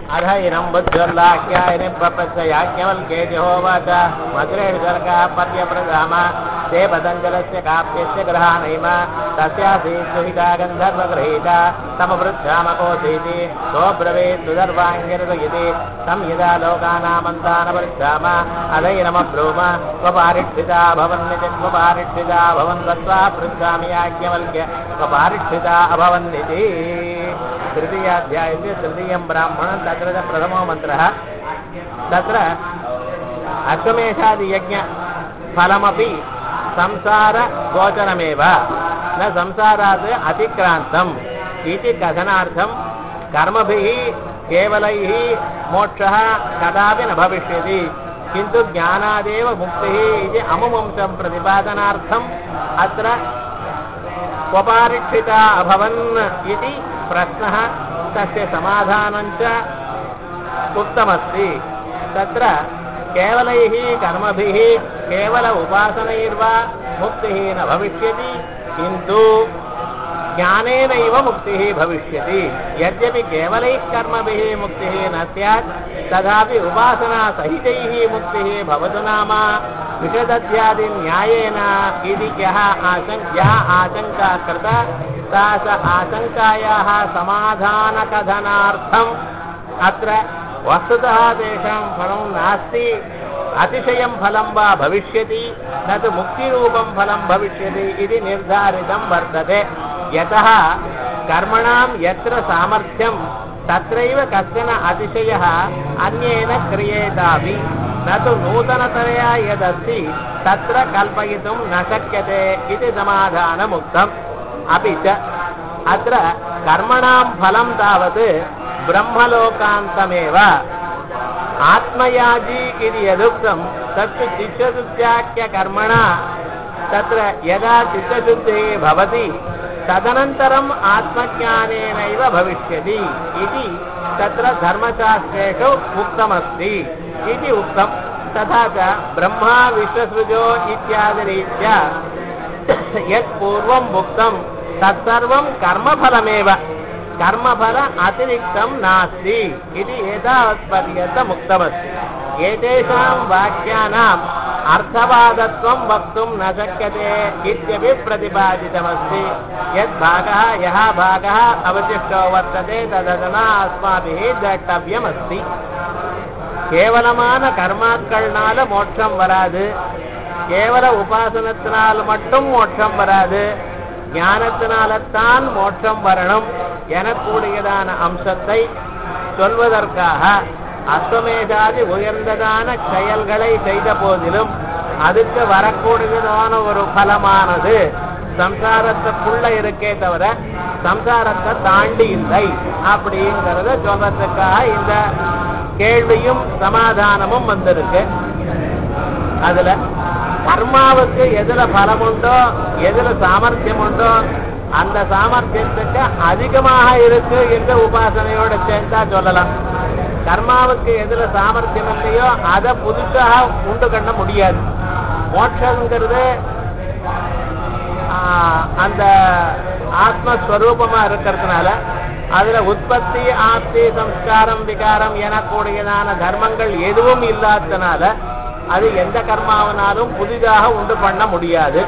अधैनं बुद्ध्युर्लाख्यायनि प्रपञ्चयाज्ञवल्क्ये जहोवाच मद्रेण सर्गः पद्यप्रधाम ते पतञ्जलस्य काप्यस्य गृहाणैम तस्यासीत् सुहिता गन्धर्वगृहीता तमवृद्धामकोऽसीति सोऽब्रवीत् सुदर्वाङ्गिरदयिति तं यदा लोकानामन्तानवृद्धाम अधैनमब्रूम स्वपारिक्षिता भवन्निति स्वपारिक्षिता भवन् तत्त्वा पृच्छामि याज्ञवल्क्य स्वपारिक्षिता अभवन्निति तृतीयाध्यायस्य तृतीयं ब्राह्मणं तत्र च प्रथमो मन्त्रः तत्र अश्वमेषादियज्ञफलमपि संसारगोचरमेव न संसारात् अतिक्रान्तम् इति कथनार्थं कर्मभिः केवलैः मोक्षः कदापि न भविष्यति किन्तु ज्ञानादेव मुक्तिः इति अमुमंसं प्रतिपादनार्थम् अत्र स्वपारीक्षिता अभवन् इति प्रश्नः तस्य समाधानं च उक्तमस्ति तत्र केवलैः कर्मभिः केवल उपासनैर्वा मुक्तिः न भविष्यति किन्तु ज्ञानेनैव मुक्तिः भविष्यति यद्यपि केवलैः कर्मभिः मुक्तिः न स्यात् तथापि उपासनासहितैः मुक्तिः भवतु नाम विषदध्यादिन्यायेन इति यः आशङ्क यः आशङ्का कृता सा स आशङ्कायाः समाधानकथनार्थम् अत्र वस्तुतः तेषां फलं नास्ति अतिशयं फलं वा भविष्यति न तु मुक्तिरूपं फलं भविष्यति इति निर्धारितं वर्तते यतः कर्मणां यत्र सामर्थ्यं तत्रैव कश्चन अतिशयः अन्येन क्रियेतापि न तु नूतनतया यदस्ति तत्र कल्पयितुं न शक्यते इति समाधानमुक्तम् अपि च अत्र कर्मणां फलं तावत् ब्रह्मलोकान्तमेव आत्मयाजी इति यदुक्तं तत्तु चित्तशुद्ध्याख्यकर्मणा तत्र यदा चित्तशुद्धिः भवति तदनन्तरम् आत्मज्ञानेनैव भविष्यति इति तत्र धर्मशास्त्रेषु उक्तमस्ति इति उक्तं तथा च ब्रह्मा विश्वसृजो इत्यादिरीत्या यत् पूर्वम् उक्तं तत्सर्वं कर्मफलमेव कर्मफल अतिरिक्तं नास्ति इति एतावत्पर्यन्तम् उक्तमस्ति एतेषां वाक्यानाम् अर्थवादत्वं वक्तुं न शक्यते इत्यपि प्रतिपादितमस्ति यद्भागः यः भागः अवशिष्टो वर्तते तदधुना अस्माभिः द्रष्टव्यमस्ति கேவலமான கர்மாக்கள்னால மோட்சம் வராது கேவல உபாசனத்தினால் மட்டும் மோட்சம் வராது ஞானத்தினால்தான் மோட்சம் வரணும் எனக்கூடியதான அம்சத்தை சொல்வதற்காக அஸ்வமேதாதி உயர்ந்ததான செயல்களை செய்த போதிலும் அதுக்கு வரக்கூடியதான ஒரு பலமானது சம்சாரத்துக்குள்ள இருக்கே தவிர சம்சாரத்தை தாண்டி இல்லை அப்படிங்கிறத சொல்றதுக்காக இந்த கேள்வியும் சமாதானமும் வந்திருக்கு அதுல கர்மாவுக்கு எதுல பலம் உண்டோ எதுல சாமர்த்தியம் உண்டோ அந்த சாமர்த்தியத்துக்கு அதிகமாக இருக்கு என்று உபாசனையோட சேர்ந்தா சொல்லலாம் கர்மாவுக்கு எதுல சாமர்த்தியம் இல்லையோ அதை புதுசாக உண்டு பண்ண முடியாது மோட்சங்கிறது அந்த ஆத்மஸ்வரூபமா இருக்கிறதுனால அதுல உற்பத்தி ஆப்தி சம்ஸ்காரம் விகாரம் எனக்கூடியதான தர்மங்கள் எதுவும் இல்லாததுனால அது எந்த கர்மாவினாலும் புதிதாக உண்டு பண்ண முடியாது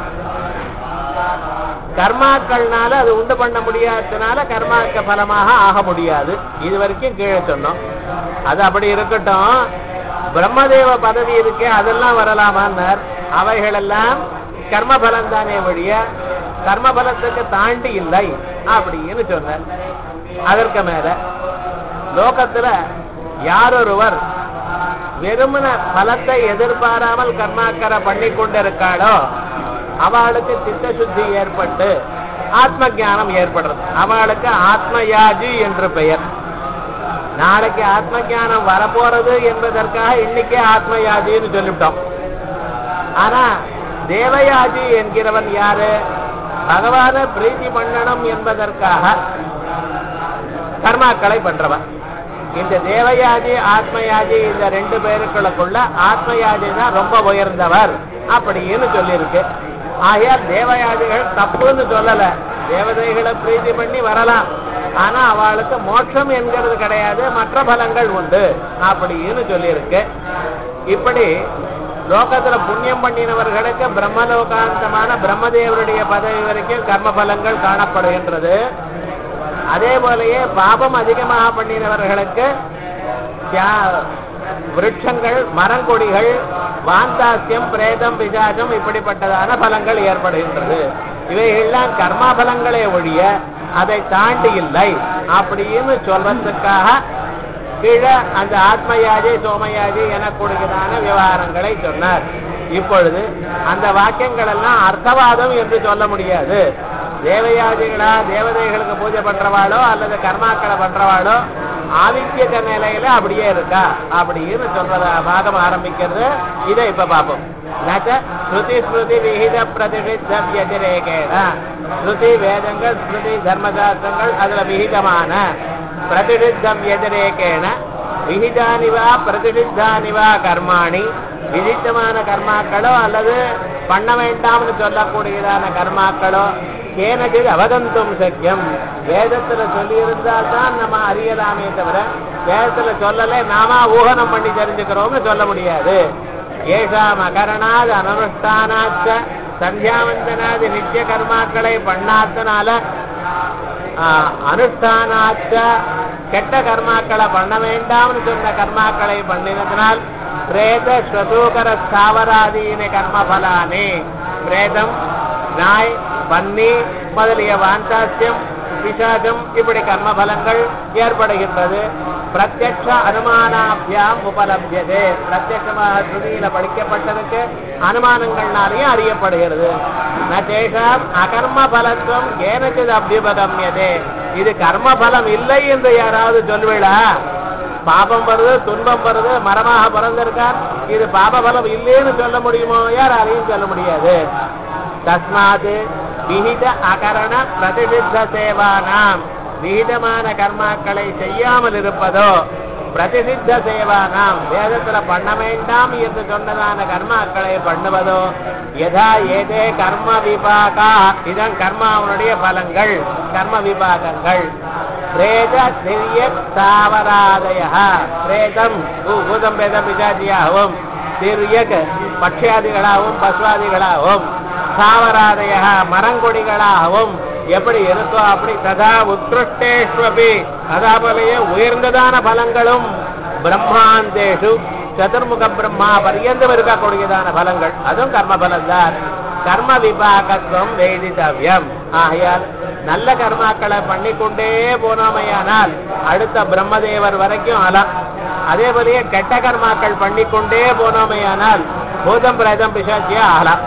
கர்மாக்கள்னால அது உண்டு பண்ண முடியாததுனால கர்மாக்க பலமாக ஆக முடியாது இது வரைக்கும் கீழே சொன்னோம் அது அப்படி இருக்கட்டும் பிரம்மதேவ பதவி இருக்கே அதெல்லாம் வரலாமான்னார் அவைகளெல்லாம் கர்மபலம் தானே வழிய கர்மபலத்துக்கு தாண்டி இல்லை அப்படின்னு சொன்னார் அதற்கு மேல லோகத்துல யாரொருவர் வெறுமன பலத்தை எதிர்பாராமல் கர்மாக்கரை பண்ணி கொண்டிருக்காளோ அவளுக்கு சித்த சுத்தி ஏற்பட்டு ஆத்ம ஜானம் ஏற்படுறது அவளுக்கு ஆத்மயாஜி என்று பெயர் நாளைக்கு ஆத்ம ஜானம் வரப்போறது என்பதற்காக இன்னைக்கே ஆத்மயாஜின்னு சொல்லிவிட்டோம் ஆனா தேவயாஜி என்கிறவன் யாரு பகவான பிரீத்தி பண்ணணும் என்பதற்காக கர்மாக்களை பண்றவன் இந்த தேவயாஜி ஆத்மயாஜி இந்த ரெண்டு பேருக்குள்ளக்குள்ள ஆத்மயாஜி தான் ரொம்ப உயர்ந்தவர் அப்படின்னு சொல்லியிருக்கு ஆகையால் தேவயாதிகள் தப்புன்னு சொல்லல தேவதைகளை பிரீதி பண்ணி வரலாம் ஆனா அவளுக்கு மோட்சம் என்கிறது கிடையாது மற்ற பலங்கள் உண்டு அப்படின்னு சொல்லியிருக்கு இப்படி லோகத்துல புண்ணியம் பண்ணினவர்களுக்கு பிரம்மலோகாந்தமான பிரம்மதேவருடைய பதவி வரைக்கும் கர்ம பலங்கள் காணப்படுகின்றது அதே போலயே பாபம் அதிகமாக பண்ணினவர்களுக்கு தியா- விருட்சங்கள் மரங்கொடிகள் வாந்தாசியம் பிரேதம் பிசாசம் இப்படிப்பட்டதான பலங்கள் ஏற்படுகின்றது இவைகள்லாம் கர்மா பலங்களே ஒழிய அதை தாண்டி இல்லை அப்படின்னு சொல்றதுக்காக கீழே அந்த ஆத்மயாதி சோமயாதி எனக்கூடியதான விவகாரங்களை சொன்னார் இப்பொழுது அந்த வாக்கியங்கள் எல்லாம் அர்த்தவாதம் என்று சொல்ல முடியாது தேவயாதிகளா தேவதைகளுக்கு பூஜை பண்றவாளோ அல்லது கர்மாக்களை பண்றவாளோ ஆதித்யக நிலையில அப்படியே இருக்கா அப்படின்னு சொல்றத பாகம் ஆரம்பிக்கிறது இதை இப்ப பார்ப்போம் நச்ச ஸ்ருதி ஸ்மிருதி விகித பிரதிஷித்த வியதிரேகேன ஸ்ருதி வேதங்கள் ஸ்மிருதி தர்மசாஸ்திரங்கள் அதுல விகிதமான பிரதிஷித்தம் எதிரேகேன விகிதானிவா பிரதிஷித்தானிவா கர்மாணி விதித்தமான கர்மாக்களோ அல்லது பண்ண வேண்டாம்னு சொல்லக்கூடியதான கர்மாக்களோ கேனச்சில் அவகந்தும் சக்கியம் வேதத்துல சொல்லி தான் நம்ம அறியலாமே தவிர வேதத்துல சொல்லலை நாம ஊகனம் பண்ணி தெரிஞ்சுக்கிறோம்னு சொல்ல முடியாது ஏஷாம் அகரணாது அனனுஷ்டானாச்ச சந்தியாவந்தனாதி நித்திய கர்மாக்களை பண்ணாதனால ஆஹ், அனுஷ்டானாச்ச கெட்ட கர்மாக்களை பண்ண வேண்டாம்னு சொன்ன கர்மாக்களை பண்ணினதனால் பிரேத ஸ்வதூகர ஸ்தாவராதீன கர்மபலானே பிரேதம் நாய் பன்னி முதலிய வாந்தாசியம் பிசாசம் இப்படி கர்மபலங்கள் ஏற்படுகின்றது பிரத்யக்ஷ அனுமானாபியாம் உபலபியது பிரத்யட்சமாக ஸ்ருதியில படிக்கப்பட்டதுக்கு அனுமானங்கள்னாலையும் அறியப்படுகிறது நேஷாம் அகர்ம பலத்துவம் ஏனச்சிது அபியுபகமியதே இது கர்ம பலம் இல்லை என்று யாராவது சொல்லுவீளா பாபம் வருது துன்பம் வருது மரமாக பிறந்திருக்கார் இது பாப பலம் இல்லைன்னு சொல்ல முடியுமோ யாராலையும் சொல்ல முடியாது தஸ்மாத் விகித அகரண பிரதிஷித்த சேவானாம் விகிதமான கர்மாக்களை செய்யாமல் இருப்பதோ பிரதிசித்த சேவானாம் வேதத்துல பண்ண வேண்டாம் என்று சொன்னதான கர்மாக்களை பண்ணுவதோ யதா ஏதே கர்ம விபாகா இதன் கர்மாவனுடைய பலங்கள் கர்ம விபாகங்கள் பிரேத திரிய தாவராதய பிரேதம் பூ- பூதம் பேதம் பிசாச்சியாகவும் திரியக் பட்சியாதிகளாகவும் பசுவாதிகளாகவும் தாவராதய மரங்கொடிகளாகவும் எப்படி இருக்கோ அப்படி ததா உத்ருஷ்டேஷ்வபி அதாபலையே உயர்ந்ததான பலங்களும் பிரம்மாந்தேஷு சதுர்முக பிரம்மா பரியந்தம் இருக்கக்கூடியதான பலங்கள் அதுவும் கர்ம பலம்தான் கர்ம விபாகத்துவம் வேதித்தவ்யம் ஆகையால் நல்ல கர்மாக்களை பண்ணிக்கொண்டே போனோமையானால் அடுத்த பிரம்மதேவர் வரைக்கும் அலாம் அதே போலயே கெட்ட கர்மாக்கள் பண்ணிக்கொண்டே போனோமையானால் பூதம் பிரேதம் பிசாச்சியா ஆகலாம்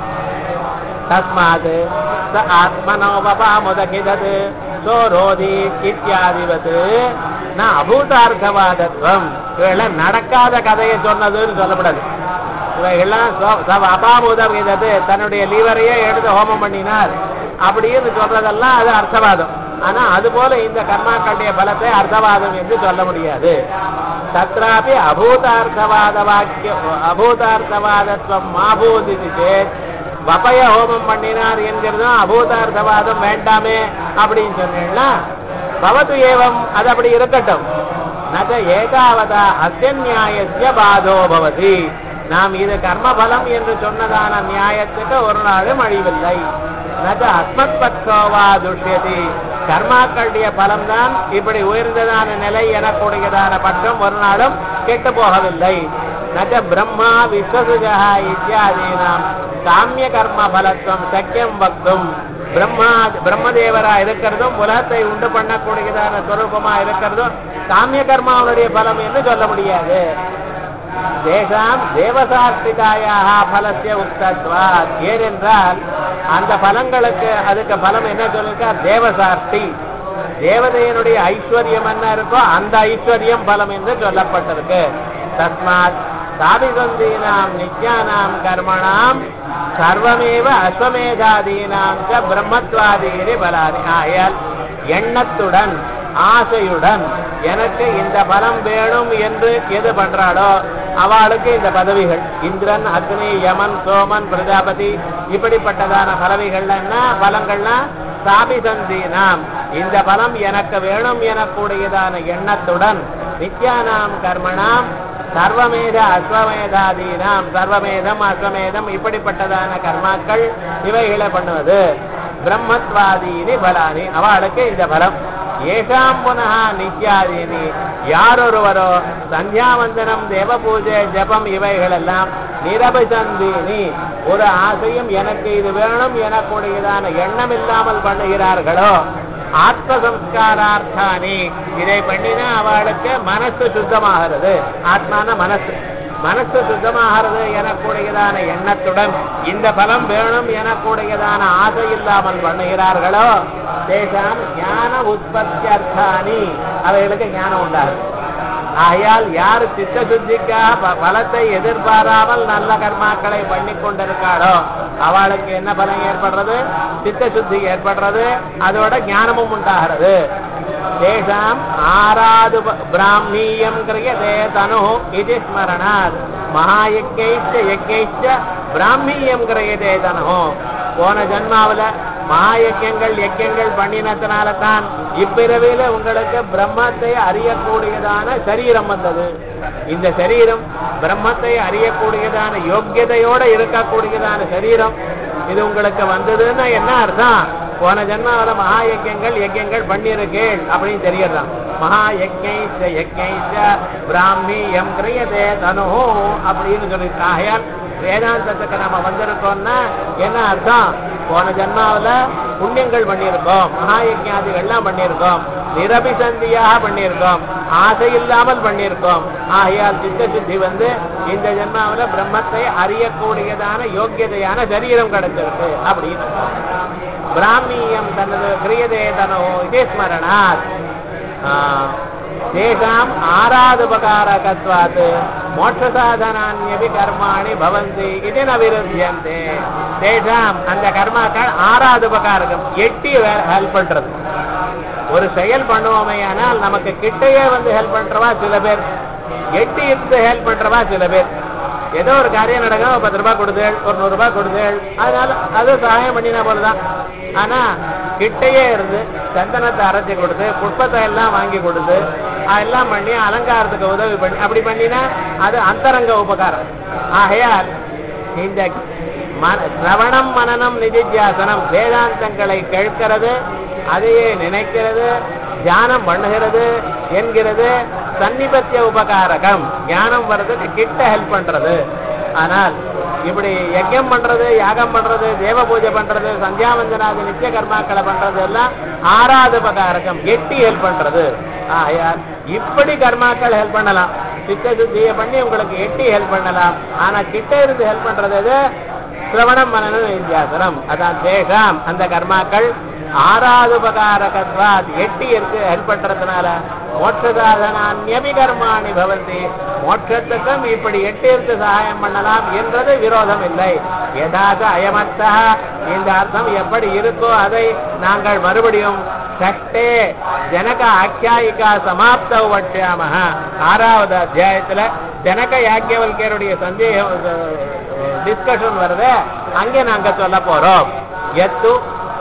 தஸ்மாத் ச ஆத்மனோபபாமுதகிதத் சோரோதி இத்தியாதிவத் ந அபூதார்த்தவாதத்துவம் இவையெல்லாம் நடக்காத கதையை சொன்னதுன்னு சொல்லப்படாது இவைகள்லாம் சோ- சவ அபாமுதம் இதது தன்னுடைய லீவரையே எடுத்து ஹோமம் பண்ணினார் அப்படின்னு சொல்றதெல்லாம் அது அர்த்தவாதம் ஆனா அது போல இந்த கர்மாக்களுடைய பலத்தை அர்த்தவாதம் என்று சொல்ல முடியாது தத்ராபி அபூதார்த்தவாத வாக்கிய அபூதார்த்தவாதத்துவம் மாபூதிது சேத் வபய ஹோமம் பண்ணினார் என்கிறதும் அபூதார்த்தவாதம் வேண்டாமே அப்படின்னு சொன்னீங்கன்னா பவது ஏவம் அது அப்படி இருக்கட்டும் நக ஏகாவதா அத்தியநியாயசிய பாதோ பவதி நாம் இது கர்மபலம் என்று சொன்னதான நியாயத்துக்கு ஒரு நாளும் அழிவில்லை நக அஸ்மத் பட்சோவா துஷ்யதி கர்மாக்களுடைய பலம்தான் இப்படி உயர்ந்ததான நிலை எனக்கூடியதான பட்சம் ஒரு நாளும் கெட்டு போகவில்லை நக பிரம்மா விஸ்வசுஜா இத்தியாதீனாம் காமிய கர்ம பலத்துவம் சக்கியம் வக்தும் பிரம்மா பிரம்மதேவரா இருக்கிறதும் உலகத்தை உண்டு பண்ணக்கூடியதான ஸ்வரூபமா இருக்கிறதும் காமிய கர்மாவுடைய பலம் என்று சொல்ல முடியாது தேசாம் தேவசாஸ்திகாயாக பலசிய உக்தத்வாத் ஏனென்றால் அந்த பலங்களுக்கு அதுக்கு பலம் என்ன சொல்லிருக்கா தேவசாஸ்தி தேவதையனுடைய ஐஸ்வர்யம் என்ன இருக்கோ அந்த ஐஸ்வர்யம் பலம் என்று சொல்லப்பட்டிருக்கு தஸ்மாத் சாபிசந்தீனாம் நித்யானாம் கர்மணாம் சர்வமேவ அஸ்வமேதாதீனாம் ச பிரம்மத்வாதீனி பலானி ஆயால் எண்ணத்துடன் ஆசையுடன் எனக்கு இந்த பலம் வேணும் என்று எது பண்றாளோ அவளுக்கு இந்த பதவிகள் இந்திரன் அக்னி யமன் சோமன் பிரஜாபதி இப்படிப்பட்டதான பதவிகள்னா பலங்கள்னா சாபிசந்தீனாம் இந்த பலம் எனக்கு வேணும் எனக்கூடியதான எண்ணத்துடன் நித்யானாம் கர்மணாம் சர்வமேத அஸ்வமேதாதீனாம் சர்வமேதம் அஸ்வமேதம் இப்படிப்பட்டதான கர்மாக்கள் இவைகளை பண்ணுவது பிரம்மத்வாதீனி பலானி அவளுக்கு இந்த பலம் ஏஷாம் புனः நித்யாதீனி யாரொருவரோ சந்தியாவந்தனம் தேவ பூஜை ஜபம் இவைகளெல்லாம் நிரபிசந்தீனி ஒரு ஆசையும் எனக்கு இது வேணும் எனக்கூடியதான எண்ணம் இல்லாமல் பண்ணுகிறார்களோ ஆத்ம சம்ஸ்காரார்த்தானி இதை பண்ணினா அவளுக்கு மனசு சுத்தமாகிறது ஆத்மான மனசு மனசு சுத்தமாகிறது எனக்கூடியதான எண்ணத்துடன் இந்த பலம் வேணும் எனக்கூடியதான ஆசை இல்லாமல் பண்ணுகிறார்களோ தேசாம் ஞான உற்பத்தி அர்த்தானி அவைகளுக்கு ஞானம் உண்டாகும் ஆகையால் யார் சித்த சுத்திக்காக ப- பலத்தை எதிர்பாராமல் நல்ல கர்மாக்களை பண்ணி கொண்டிருக்காளோ அவளுக்கு என்ன பலம் ஏற்படுறது சித்த சுத்தி ஏற்படுறது அதோட ஞானமும் உண்டாகிறது தேசாம் ஆராது ப- பிராமீயம் கிரியதே தனு இது ஸ்மரணாத் மகாயக்கைச்ச யக்கைச்ச பிராமீயம் கிரியதே தனு போன ஜன்மாவுல மகாயக்கியங்கள் யக்கியங்கள் பண்ணினத்தினால தான் இப்பிறவில உங்களுக்கு பிரம்மத்தை அறியக்கூடியதான சரீரம் வந்தது இந்த சரீரம் பிரம்மத்தை அறியக்கூடியதான யோக்கியதையோட இருக்கக்கூடியதான சரீரம் இது உங்களுக்கு வந்ததுன்னா என்ன அர்த்தம் போன ஜென்மாவில மகா யஜ்யங்கள் யஜ்யங்கள் பண்ணியிருக்கேள் அப்படின்னு தெரியறதான் மகா யஜ்ஞைச்ச யஜ்ஞைச்ச பிராமியம் கிரியதே தனு அப்படின்னு சொல்லியிருக்காங்க ஆகையால் வேதாந்தத்துக்கு நம்ம வந்திருக்கோம்னா என்ன அர்த்தம் போன ஜென்மாவுல புண்ணியங்கள் பண்ணியிருக்கோம் மகா யஜ்ஞாதிகள்லாம் பண்ணியிருக்கோம் நிரபிசந்தியாக பண்ணியிருக்கோம் ஆசை இல்லாமல் பண்ணியிருக்கோம் ஆகையால் சித்த சுத்தி வந்து இந்த ஜென்மாவுல பிரம்மத்தை அறியக்கூடியதான யோக்கியதையான சரீரம் கிடைச்சிருக்கு அப்படின்னு பிராமியம் தனது கிரியதே தனோ இதே ஸ்மரணாத் தேஷாம் ஆராதுபகாரகத்வாத் மோட்சசாதனான்யபி கர்மாணி பவந்தி இது ந விருத்தியந்தே தேஷாம் அந்த கர்மாக்கள் ஆராதுபகாரகம் எட்டி ஹெல்ப் பண்றது ஒரு செயல் பண்ணுவோமையானால் நமக்கு கிட்டையே வந்து ஹெல்ப் பண்றவா சில பேர் எட்டி இருந்து ஹெல்ப் பண்றவா சில பேர் ஏதோ ஒரு காரியம் நடக்கும் ஒரு பத்து ரூபாய் கொடுத்தேள் ஒரு நூறு ரூபாய் கொடுத்தேள் அதனால அது சகாயம் பண்ணினா போலதான் ஆனா கிட்டையே இருந்து சந்தனத்தை அரைச்சி கொடுத்து புஷ்பத்தை எல்லாம் வாங்கி கொடுத்து அதெல்லாம் பண்ணி அலங்காரத்துக்கு உதவி பண்ணி அப்படி பண்ணினா அது அந்தரங்க உபகாரம் ஆகையால் இந்த மன சிரவணம் மனனம் நிதித்தியாசனம் வேதாந்தங்களை கேட்கிறது அதையே நினைக்கிறது தியானம் பண்ணுகிறது என்கிறது சன்னிபத்திய உபகாரகம் ஞானம் வர்றதுக்கு கிட்ட ஹெல்ப் பண்றது ஆனால் இப்படி யஜ்யம் பண்றது யாகம் பண்றது தேவ பூஜை பண்றது சந்தியாவந்தனாதி நித்திய கர்மாக்களை பண்றது எல்லாம் ஆறாவது உபகாரகம் எட்டி ஹெல்ப் பண்றது ஆயால் இப்படி கர்மாக்கள் ஹெல்ப் பண்ணலாம் சித்த சுத்தியை பண்ணி உங்களுக்கு எட்டி ஹெல்ப் பண்ணலாம் ஆனா கிட்ட இருந்து ஹெல்ப் பண்றது எது சிரவணம் மனநம் வித்தியாசனம் அதான் தேஷாம் அந்த கர்மாக்கள் ஆறாதுபகாரகத்வாத் எட்டி இருக்கு ஹெல்ப் பண்றதுனால மோட்சசாதனான்யபி கர்மாணி பவந்தி மோட்சத்துக்கும் இப்படி எட்டி இருந்து சகாயம் பண்ணலாம் என்றது விரோதம் இல்லை எதாக அயமத்தா இந்த அர்த்தம் எப்படி இருக்கோ அதை நாங்கள் மறுபடியும் சட்டே ஜனக ஆக்கியாயிகா சமாப்த வட்சியாமக ஆறாவது அத்தியாயத்துல ஜனக யாக்கியவல்யருடைய சந்தேகம் டிஸ்கஷன் வருது அங்கே நாங்க சொல்ல போறோம் எத்து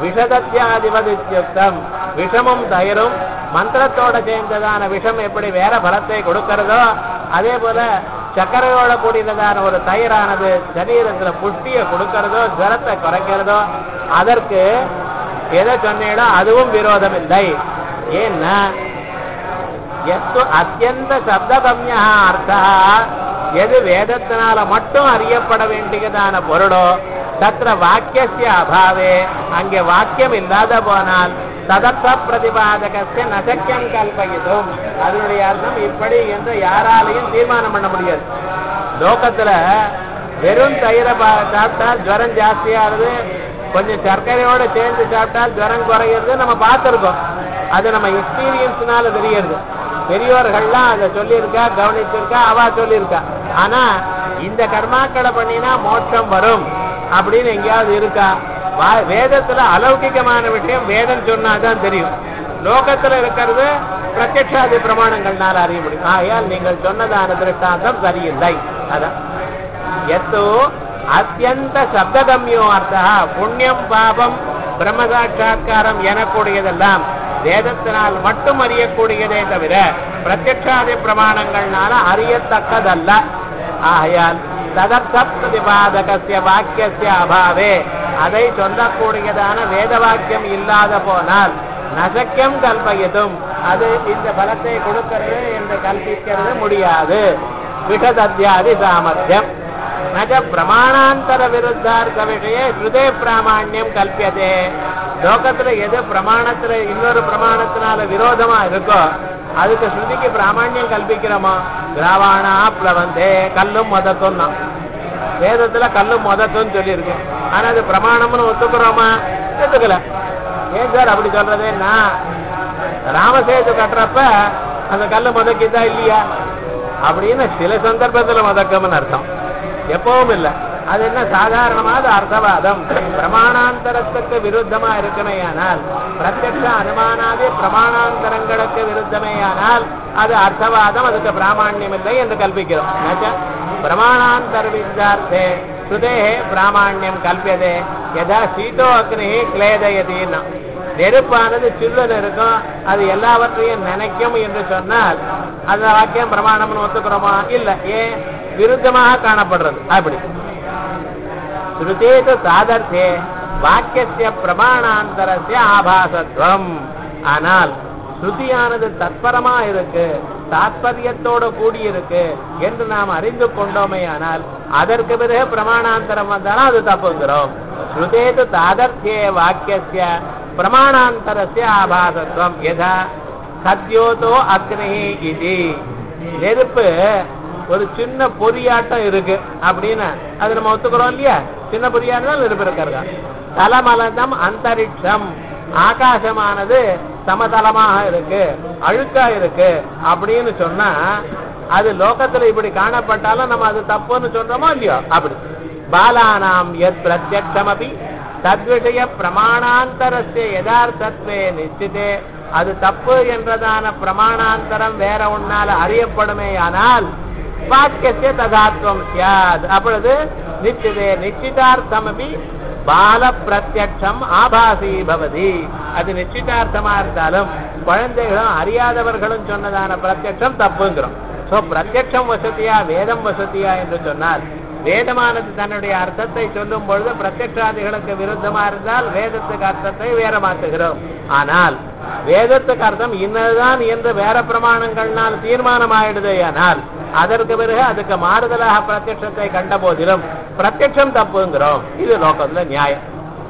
விஷதத்தியாதிபதித்யுக்தம் விஷமும் தயிரும் மந்திரத்தோட சேர்ந்ததான விஷம் எப்படி வேற பலத்தை கொடுக்கிறதோ அதே போல சர்க்கரையோட கூடியதான ஒரு தயிரானது சரீரத்துல புஷ்டியை கொடுக்கிறதோ ஜரத்தை குறைக்கிறதோ அதற்கு எதை சொன்னீங்களோ அதுவும் விரோதம் இல்லை ஏன்னா எத்து அத்தியந்த சப்தகம்யா அர்த்தா எது வேதத்தினால மட்டும் அறியப்பட வேண்டியதான பொருளோ தத்திர வாக்கிய அபாவே அங்கே வாக்கியம் இல்லாத போனால் ததர்த்த பிரதிபாதகத்தை நசக்கியம் கல்பகிதும் அதனுடைய அர்த்தம் இப்படி என்று யாராலையும் தீர்மானம் பண்ண முடியாது லோகத்துல வெறும் தயிரை பா- சாப்பிட்டால் ஜுரம் ஜாஸ்தியாகுது கொஞ்சம் சர்க்கரையோட சேர்ந்து சாப்பிட்டால் ஜுரம் குறையிறது நம்ம பார்த்துருக்கோம் அது நம்ம எக்ஸ்பீரியன்ஸ்னால தெரியுது பெரியோர்கள்லாம் அதை சொல்லியிருக்கா கவனிச்சிருக்கா அவ சொல்லியிருக்கா ஆனா இந்த கர்மாக்களை பண்ணினா மோட்சம் வரும் அப்படின்னு எங்கேயாவது இருக்கா வா- வேதத்துல அலௌகிகமான விஷயம் வேதம் சொன்னாதான் தெரியும் லோகத்துல இருக்கிறது பிரத்யக்ஷாதி பிரமாணங்கள்னால அறிய முடியும் ஆகையால் நீங்கள் சொன்னதான திருஷ்டாந்தம் சரியில்லை அதான் எத்தோ அத்தியந்த சப்தகம்யோ அர்த்தா புண்ணியம் பாபம் பிரம்ம சாட்சா்காரம் எனக்கூடியதெல்லாம் வேதத்தினால் மட்டும் அறியக்கூடியதே தவிர பிரத்யக்ஷாதி பிரமாணங்கள்னால அறியத்தக்கதல்ல ஆகையால் ததர்த்த பிரதிபாதகசிய வாக்கியசிய அபாவே அதை சொல்லக்கூடியதான வேத வாக்கியம் இல்லாத போனால் நசக்கியம் கல்பயதும் அது இந்த பலத்தை கொடுக்கிறது என்று கல்பிக்கிறது முடியாது விஷதத்தியாதி சாமர்த்தியம் நஜ பிரமாணாந்தர விருத்தார்த்த விஷய ஸ்ருதே பிராமாண்யம் கல்பியதே லோகத்துல எது பிரமாணத்துல இன்னொரு பிரமாணத்தினால விரோதமா இருக்கோ அதுக்கு ஸ்ருதிக்கு பிராமாண்யம் கல்பிக்கிறோமோ திராவாணா பிளவந்தே கல்லும் மதத்தும் தான் வேதத்துல கல்லும் மதத்தும் சொல்லியிருக்கு ஆனா அது பிரமாணம்னு ஒத்துக்கிறோமா ஒத்துக்கல ஏன் சார் அப்படி சொல்றதுன்னா ராமசேது கட்டுறப்ப அந்த கல்லு முதக்கிதா இல்லையா அப்படின்னு சில சந்தர்ப்பத்துல முதக்கம்னு அர்த்தம் எப்பவும் இல்லை அது என்ன சாதாரணமாத அர்த்தவாதம் பிரமாணாந்தரத்துக்கு விருத்தமா இருக்குமேயானால் பிரத்யக்ஷ அனுமானாதி பிரமாணாந்தரங்களுக்கு விருத்தமேயானால் அது அர்த்தவாதம் அதுக்கு பிராமாண்யம் இல்லை என்று கல்பிக்கிறோம் என்னாச்சா? பிரமாணாந்தர வித்தார்த்தே ஸ்ருதே பிராமாண்யம் கல்பியதே யதா சீதோ அக்னி கிளேதயதின்னா நெருப்பானது சில்லுன்னு இருக்கும் அது எல்லாவற்றையும் நினைக்கும் என்று சொன்னால் அந்த வாக்கியம் பிரமாணம்னு ஒத்துக்கிறோமா இல்ல ஏன் விருத்தமாக காணப்படுறது அப்படி ஸ்ருதேது சாதர்த்தே வாக்கிய பிரமாணாந்தரஸ்ய ஆபாசத்துவம் ஆனால் ஸ்ருதியானது தத்பரமா இருக்கு தாத்பரியத்தோட கூடி இருக்கு என்று நாம் அறிந்து கொண்டோமே ஆனால் அதற்கு பிறகு பிரமாணாந்தரம் வந்தாலும் அது தப்புங்கிறோம் ஸ்ருதேது தாதர்த்தியே வாக்கிய பிரமாணாந்தரஸ்ய ஆபாசத்துவம் யதா சத்யோதோ அக்னி இது நெருப்பு ஒரு சின்ன பொறியாட்டம் இருக்கு அப்படின்னு அது நம்ம ஒத்துக்கிறோம் இல்லையா சின்ன பொறியாட்டம் நெருப்பு இருக்கிறதா தலமலதம் அந்தரிக்ஷம் ஆகாசமானது சமதளமாக இருக்கு அழுக்கா இருக்கு அப்படின்னு சொன்னா அது லோகத்துல இப்படி காணப்பட்டாலும் நம்ம அது தப்புன்னு சொல்றோமோ இல்லையோ அப்படி பாலானாம் எத் பிரத்யக்ஷமபி தத்விஷய பிரமாணாந்தரஸ்ய யதார்த்தத்வே நிச்சிதே அது தப்பு என்றதான பிரமாணாந்தரம் வேற ஒன்னால அறியப்படுமேயானால் வாக்கியத்தை ததாத்வம் சியாத் அப்பொழுது நிச்சிதே நிச்சிதார்த்தமபி பால பிரத்யட்சம் ஆபாசி பவதி அது நிச்சிதார்த்தமா இருந்தாலும் குழந்தைகளும் அறியாதவர்களும் சொன்னதான பிரத்யட்சம் தப்புங்கிறோம் சோ பிரத்யட்சம் வசதியா வேதம் வசதியா என்று சொன்னால் வேதமானது தன்னுடைய அர்த்தத்தை சொல்லும் பொழுது பிரத்யட்சாதிகளுக்கு விருத்தமா இருந்தால் வேதத்துக்கு அர்த்தத்தை வேற மாற்றுகிறோம் ஆனால் வேதத்துக்கு அர்த்தம் இன்னதுதான் என்று வேற பிரமாணங்கள்னால் தீர்மானம் ஆயிடுது ஆனால் அதற்கு பிறகு அதுக்கு மாறுதலாக பிரத்யட்சத்தை கண்ட போதிலும் பிரத்யட்சம் தப்புங்கிறோம் இது லோகத்துல நியாயம்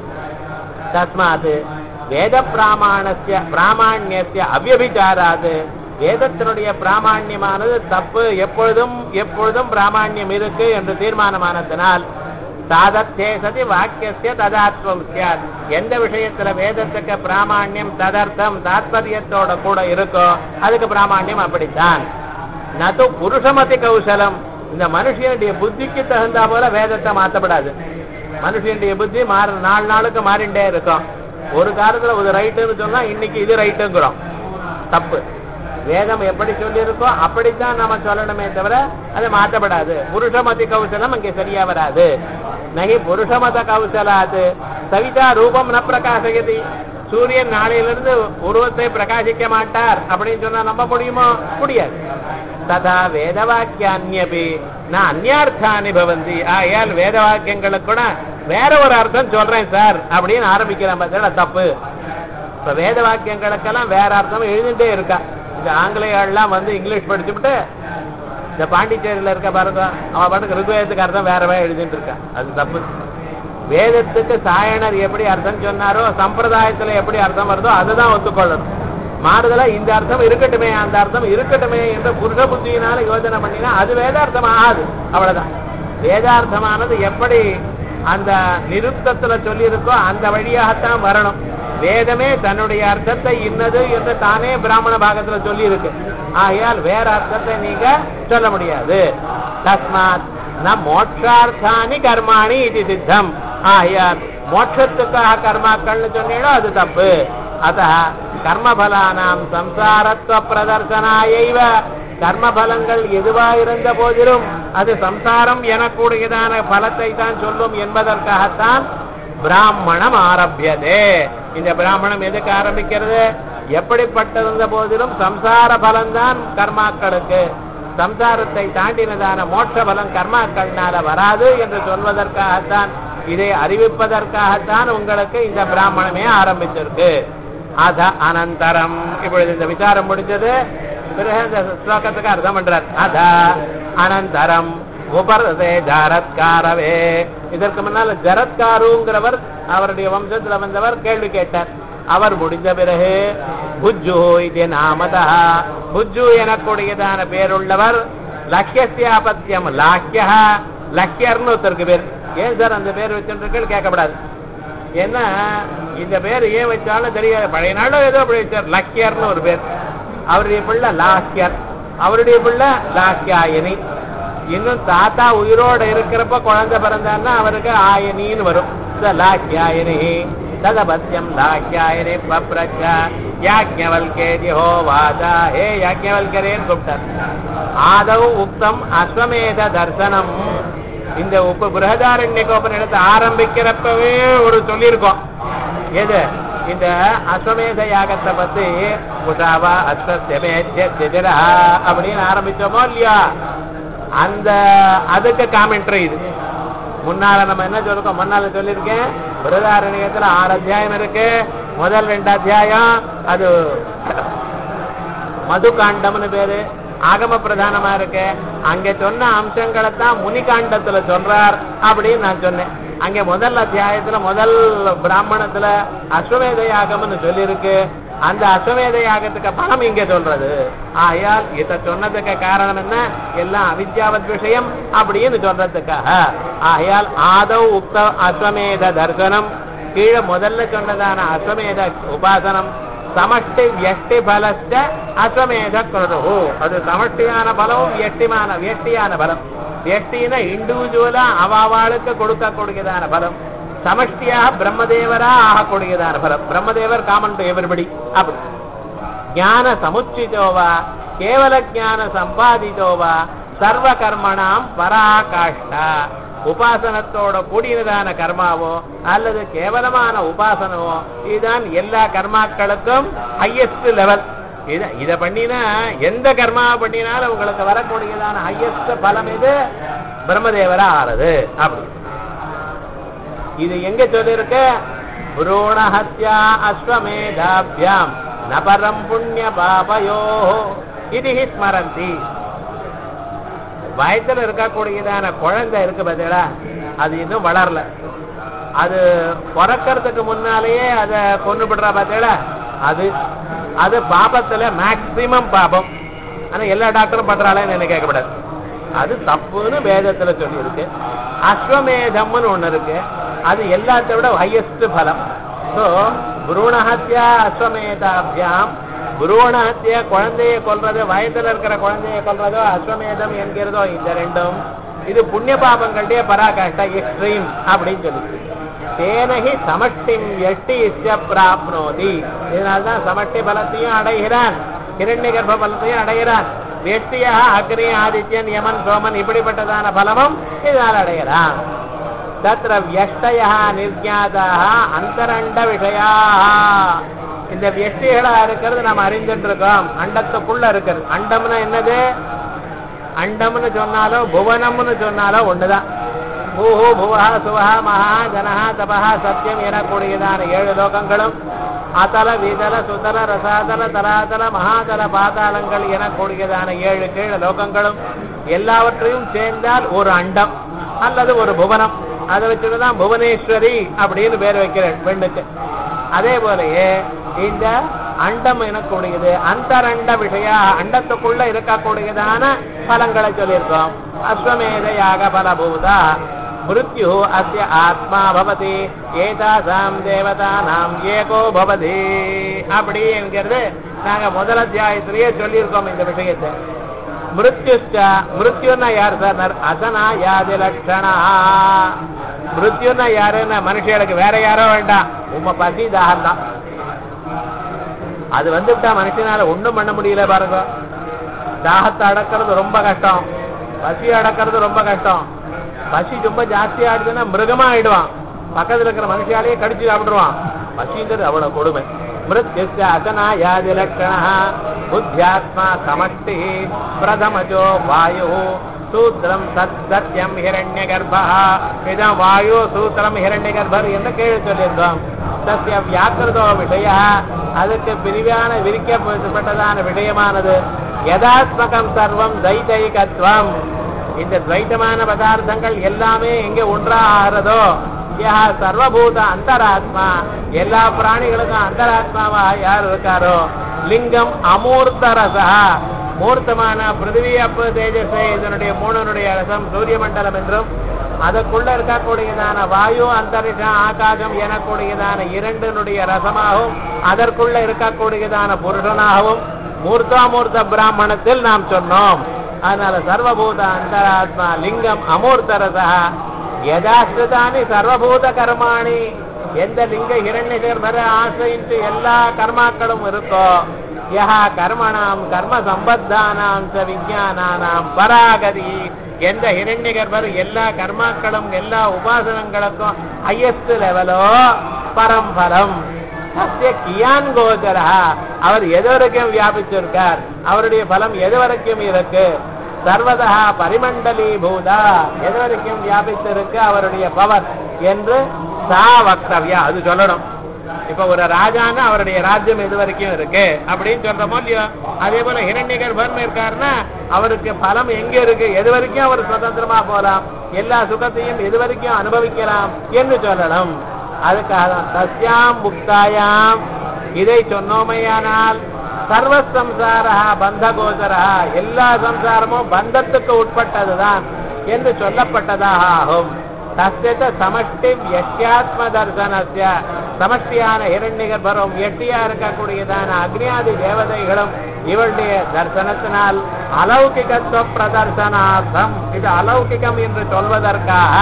தஸ்மாத் வேத பிராமாணஸ்ய பிராமாண்யஸ்ய அவ்யபிச்சாராது வேதத்தினுடைய பிராமாண்யமானது தப்பு எப்பொழுதும் எப்பொழுதும் பிராமாண்யம் இருக்கு என்று தீர்மானமானதினால் சாதத்தே சதி வாக்கியஸ்ய ததாத்வம் சியாத் எந்த விஷயத்துல வேதத்துக்கு பிராமாண்யம் ததர்த்தம் தாத்பரியத்தோட கூட இருக்கோ அதுக்கு பிராமாண்யம் அப்படித்தான் நது புருஷமதி கௌசலம் இந்த மனுஷனுடைய புத்திக்கு தகுந்தா போல வேதத்தை மாத்தப்படாது மனுஷனுடைய புத்தி மாற நாலு நாளுக்கு மாறிண்டே இருக்கும் ஒரு காலத்துல ஒரு ரைட்டுன்னு சொன்னா இன்னைக்கு இது ரைட்டுங்கிறோம் தப்பு வேதம் எப்படி சொல்லியிருக்கோ அப்படித்தான் நாம சொல்லணுமே தவிர அது மாற்றப்படாது புருஷமதி கௌசலம் அங்கே சரியா வராது நகி புருஷமத கௌசலாது சவிதா ரூபம் ந பிரகாசயதி சூரியன் நாளையிலிருந்து உருவத்தை பிரகாசிக்க மாட்டார் அப்படின்னு சொன்னா நம்ப முடியுமோ முடியாது ததா வேத வாக்கியான்யபி நான் அந்நியார்த்தானி பவந்தி ஆயால் வேத வாக்கியங்களுக்கு கூட வேற ஒரு அர்த்தம் சொல்றேன் சார் அப்படின்னு ஆரம்பிக்கிறேன் பார்த்தா தப்பு இப்ப வேத வாக்கியங்களுக்கெல்லாம் வேற அர்த்தம் எழுதிட்டே இருக்கா இந்த ஆங்கிலேயெல்லாம் வந்து இங்கிலீஷ் படிச்சுட்டு இந்த பாண்டிச்சேரியில இருக்க பாருங்க அவன் பாட்டுக்கு ருக்வேதத்துக்கு அர்த்தம் வேறவே எழுதிட்டு இருக்கா அது தப்பு வேதத்துக்கு சாயணர் எப்படி அர்த்தம் சொன்னாரோ சம்பிரதாயத்துல எப்படி அர்த்தம் வருதோ அதுதான் ஒத்துக்கொள்ளணும் மாறுதலா இந்த அர்த்தம் இருக்கட்டுமே அந்த அர்த்தம் இருக்கட்டுமே என்ற புருஷ புத்தியினால யோசனை பண்ணினா அது வேதார்த்தம் ஆகாது அவ்வளவுதான் வேதார்த்தமானது எப்படி அந்த நிருப்தத்துல சொல்லியிருக்கோ அந்த வழியாகத்தான் வரணும் வேதமே தன்னுடைய அர்த்தத்தை இன்னது என்று தானே பிராமண பாகத்துல சொல்லி இருக்கு ஆகையால் வேற அர்த்தத்தை நீங்க சொல்ல முடியாது தஸ்மாத் ந மோட்சார்த்தானி கர்மாணி இது சித்தம் ஆகையால் மோட்சத்துக்காக கர்மாக்கள்னு சொன்னீங்களோ அது தப்பு அத்த கர்மபலானாம் சம்சாரத்துவ பிரதர்சனாயைவ கர்மபலங்கள் எதுவா இருந்த போதிலும் அது சம்சாரம் எனக்கூடியதான பலத்தை தான் சொல்லும் என்பதற்காகத்தான் பிராமணம் ஆரம்பியதே இந்த பிராமணம் எதுக்கு ஆரம்பிக்கிறது எப்படிப்பட்டிருந்த போதிலும் சம்சார பலன்தான் கர்மாக்களுக்கு சம்சாரத்தை தாண்டினதான மோட்ச பலம் கர்மாக்கள்னால வராது என்று சொல்வதற்காகத்தான் இதை அறிவிப்பதற்காகத்தான் உங்களுக்கு இந்த பிராமணமே ஆரம்பிச்சிருக்கு அத அனந்தரம் இப்பொழுது இந்த விசாரம் முடிஞ்சது பிறகு இந்த ஸ்லோகத்துக்கு அர்த்தம் பண்றார் அத அனந்தரம் உபரதே ஜரத்காரவே இதற்கு முன்னால் ஜரத்காருங்கிறவர் அவருடைய வம்சத்துல வந்தவர் கேள்வி கேட்டார் அவர் முடிந்த பிறகு புஜ்ஜு இது நாமதா புஜ்ஜு எனக்கூடியதான பேருள்ளவர் லக்கியசியாபத்தியம் லாக்கிய லக்கியர்னு ஒருத்தருக்கு பேர் ஏன் சார் அந்த பேர் வச்சுருக்கீர்கள் கேட்கப்படாது ஏன்னா இந்த பேர் ஏன் வச்சாலும் தெரியாது பழைய நாளும் ஏதோ அப்படி வச்சார் லக்கியர்னு ஒரு பேர் அவருடைய பிள்ளை லாக்கியர் அவருடைய பிள்ளை லாக்கியாயனி இன்னும் தாத்தா உயிரோட இருக்கிறப்ப குழந்தை பிறந்தான்னா அவருக்கு ஆயனின்னு வரும் இந்த லாக்கியாயனி ததபத்தியம் லாக்கியாயனி பப்ரச்ச யாஜ்ஞவல்கேதி ஹோ வாதா ஹே யாஜ்ஞவல்கரேன்னு கூப்பிட்டார் ஆதவ் உக்தம் அஸ்வமேத தர்சனம் இந்த உப்பு பிரகதாரண்யகோபனிடத்தை ஆரம்பிக்கிறப்பவே ஒரு சொல்லியிருக்கோம் எது இந்த அஸ்வமேத யாகத்தை பத்தி உஷாவா அஸ்வமேஜரா அப்படின்னு ஆரம்பிச்சோமோ இல்லையா அந்த அதுக்கு காமெண்ட்ரி இது முன்னால நம்ம என்ன சொல்லிருக்கோம் முன்னால சொல்லியிருக்கேன் பிரதாரண்யத்துல ஆறு அத்தியாயம் இருக்கு முதல் ரெண்டு அத்தியாயம் அது மதுகாண்டம்னு பேரு ஆகம பிரதானமா இருக்கு அங்க சொன்ன அம்சங்களை தான் முனிகாண்டத்துல சொல்றார் அப்படின்னு நான் சொன்னேன் அங்க முதல் அத்தியாயத்துல முதல் பிராமணத்துல அஸ்வமேத யாகம்னு சொல்லியிருக்கு அந்த அஸ்வமேத யாகத்துக்கு பணம் இங்க சொல்றது ஆயால் இத சொன்னதுக்கு காரணம் என்ன எல்லாம் அவித்யாவத் விஷயம் அப்படின்னு சொல்றதுக்காக ஆகையால் ஆதவ் உக்த அஸ்வமேத தர்சனம் கீழே முதல்ல சொன்னதான அஸ்வமேத உபாசனம் சமஷ்டி வியஷ்டி பலஸ்ட அஸ்வமேத குரு அது சமஷ்டியான பலம் வியஷ்டிமான வியஷ்டியான பலம் வியஷ்டினா இண்டிவிஜுவலா அவாவாளுக்கு கொடுக்கக்கூடியதான பலம் சமஷ்டியாக பிரம்மதேவரா ஆகக்கூடியதான பலம் பிரம்மதேவர் காமன் டு எவரிபடி அப்படி ஞான சமுச்சிதோவா கேவல ஞான சம்பாதிதோவா சர்வ கர்மணாம் பராகாஷ்டா உபாசனத்தோட கூடியதான கர்மாவோ அல்லது கேவலமான உபாசனவோ இதுதான் எல்லா கர்மாக்களுக்கும் ஹையஸ்ட் லெவல் இத இத பண்ணினா எந்த கர்மா பண்ணினாலும் உங்களுக்கு வரக்கூடியதான ஹையஸ்ட் பலம் இது பிரம்மதேவரா ஆறது அப்படி இது எங்க சொல்லிருக்கு புரோணஹத்யா அஸ்வமேதாபியாம் நபரம் புண்ணிய பாபயோ இது ஸ்மரந்தி வயத்துல இருக்கக்கூடியதான குழந்தை இருக்கு பார்த்தீங்களா அது இன்னும் வளரல அது பிறக்கிறதுக்கு முன்னாலேயே அதை கொண்டு விடுறா பார்த்தீங்களா அது அது பாபத்துல மேக்சிமம் பாபம் ஆனா எல்லா டாக்டரும் பண்றாளேன்னு என்ன கேட்கக்கூடாது அது தப்புன்னு வேதத்துல சொல்லியிருக்கு அஸ்வமேதம்னு ஒண்ணு இருக்கு அது எல்லாத்தை விட ஹையஸ்ட் பலம் ஸோ புரூணஹத்யா அஸ்வமேதாபியாம் புருவணஹத்திய குழந்தையை கொல்றது வயதுல இருக்கிற குழந்தையை கொல்றதோ அஸ்வமேதம் என்கிறதோ இந்த ரெண்டும் இது புண்ணிய பாபங்களுடைய பராகாஷ்டா எக்ஸ்ட்ரீம் அப்படின்னு சொல்லி தேனகி சமஷ்டிம் எட்டி இஷ்ட பிராப்னோதி இதனால்தான் சமஷ்டி பலத்தையும் அடைகிறான் கிரண்ய கர்ப்ப பலத்தையும் அடைகிறான் வெட்டியா அக்னி ஆதித்யன் யமன் சோமன் இப்படிப்பட்டதான பலமும் இதனால் அடைகிறான் தத்திர வியஷ்டயா நிர்ஞாதாக அந்தரண்ட விஷயா இந்த வியஷ்டிகளா இருக்கிறது நாம் அறிந்துட்டு இருக்கோம் அண்டத்துக்குள்ள இருக்கிறது அண்டம்னா என்னது அண்டம்னு சொன்னாலும் புவனம்னு சொன்னாலும் ஒண்ணுதான் பூஹு புவஹ சுவஹ மகா ஜனஹா தபஹா சத்தியம் எனக்கூடியதான ஏழு லோகங்களும் அதல விதல சுதல ரசாதல தராதல மகாதல பாதாளங்கள் எனக்கூடியதான ஏழு கீழ லோகங்களும் எல்லாவற்றையும் சேர்ந்தால் ஒரு அண்டம் அல்லது ஒரு புவனம் அதை வச்சுதான் புவனேஸ்வரி அப்படின்னு பேர் வைக்கிறேன் பெண்ணுக்கு அதே போலயே இந்த அண்டம் எனக்கூடியது அந்தரண்ட விஷயா அண்டத்துக்குள்ள இருக்கக்கூடியதான பலங்களை சொல்லியிருக்கோம் அஸ்வமேத யாக பலபூதா மிருத்யு அஸ்ய ஆத்மா பவதி ஏதாசாம் தேவதானாம் ஏகோ பவதி அப்படி என்கிறது நாங்க முதல் அத்தியாயத்திலேயே சொல்லியிருக்கோம் இந்த விஷயத்தை மிருத்யுஷ்ட மிருத்யுன்னா யார் சார் அசனா யாதி லட்சணா மிருத்யுன்னா யாருன்னா மனுஷர்களுக்கு வேற யாரோ வேண்டாம் உம்ம பசி தாகம் தான் அது வந்துவிட்டா மனுஷனால ஒண்ணும் பண்ண முடியல பாருங்க தாகத்தை அடக்கிறது ரொம்ப கஷ்டம் பசி அடக்கிறது ரொம்ப கஷ்டம் பசி ரொம்ப ஜாஸ்தி ஆயிடுதுன்னா மிருகமா ஆயிடுவான் பக்கத்துல இருக்கிற மனுஷாலேயே கடிச்சு சாப்பிடுவான் பசிங்கிறது அவ்வளவு கொடுமை மிருத்யுஸ்ய அசனாயாதிலட்சணः புத்தியாத்மா சமஷ்டி பிரதமஜோ வாயு சூத்திரம் சத் சத்யம் ஹிரண்ய கர்ப்பா இதான் வாயு சூத்திரம் ஹிரண்ய கர்ப்பர் என்று கேள்வி சொல்லியிருந்தோம் சத்திய வியாக்கிருதோ விஷய அதுக்கு பிரிவான விரிக்கப்பட்டதான விஷயமானது யதாத்மகம் சர்வம் தைதைகத்வம் இந்த துவைத்தமான பதார்த்தங்கள் எல்லாமே எங்க ஒன்றாகிறதோ யா சர்வபூத அந்தராத்மா எல்லா பிராணிகளுக்கும் அந்தராத்மாவா யார் இருக்காரோ லிங்கம் அமூர்த்தரசா மூர்த்தமான பிருத்திவி அப்பு தேஜஸ் இதனுடைய மூணனுடைய ரசம் சூரிய மண்டலம் என்றும் அதற்குள்ள இருக்கக்கூடியதான வாயு அந்தரிஷம் ஆகாசம் எனக்கூடியதான இரண்டினுடைய ரசமாகவும் அதற்குள்ள இருக்கக்கூடியதான புருஷனாகவும் மூர்த்தாமூர்த்த பிராமணத்தில் நாம் சொன்னோம் அதனால சர்வபூத அந்தராத்மா லிங்கம் அமூர்த்தரசா யதாஸ்ருதானி சர்வபூத கர்மாணி எந்த லிங்க ஹிரண்ய கர்மர ஆசைன்ட்டு எல்லா கர்மாக்களும் இருக்கோ யஹ கர்மணாம் கர்ம சம்பத்தானாம் ச விஜயானானாம் பராகதி எந்த ஹிரண்ய கர்மர் எல்லா கர்மாக்களும் எல்லா உபாசனங்களுக்கும் ஹையஸ்ட் லெவலோ பரம்பரம் சத்திய கியான் கோச்சரா அவர் எது வரைக்கும் வியாபிச்சிருக்கார் அவருடைய பலம் எது வரைக்கும் இருக்கு சர்வதா பரிமண்டலி பூதா எது வரைக்கும் வியாபித்திருக்கு அவருடைய பவர் என்று சா வக்தவ்யா அது சொல்லணும் இப்ப ஒரு ராஜான்னு அவருடைய ராஜ்யம் எது வரைக்கும் இருக்கு அப்படின்னு சொல்றோமோ இல்லையோ அதே போல ஹிரண்ய கர்ப்பன் இருக்காருன்னா அவருக்கு பலம் எங்க இருக்கு எது வரைக்கும் அவர் சுதந்திரமா போலாம் எல்லா சுகத்தையும் எது வரைக்கும் அனுபவிக்கலாம் என்று சொல்லணும் அதுக்காக தஸ்யாம் முக்தாயாம் இதை சொன்னோமையானால் சர்வ சம்சாரா பந்த கோச்சரா எல்லா சம்சாரமும் பந்தத்துக்கு உட்பட்டதுதான் என்று சொல்லப்பட்டதாக ஆகும் தஸ்யத சமஷ்டி வியஷ்யாத்ம தர்சனஸ்ய சமஷ்டியான இரண்டிகர்பரும் எட்டியா இருக்கக்கூடியதான அக்னியாதி தேவதைகளும் இவருடைய தர்சனத்தினால் அலௌகிகத்துவ பிரதர்சனார்த்தம் இது அலௌகிகம் என்று சொல்வதற்காக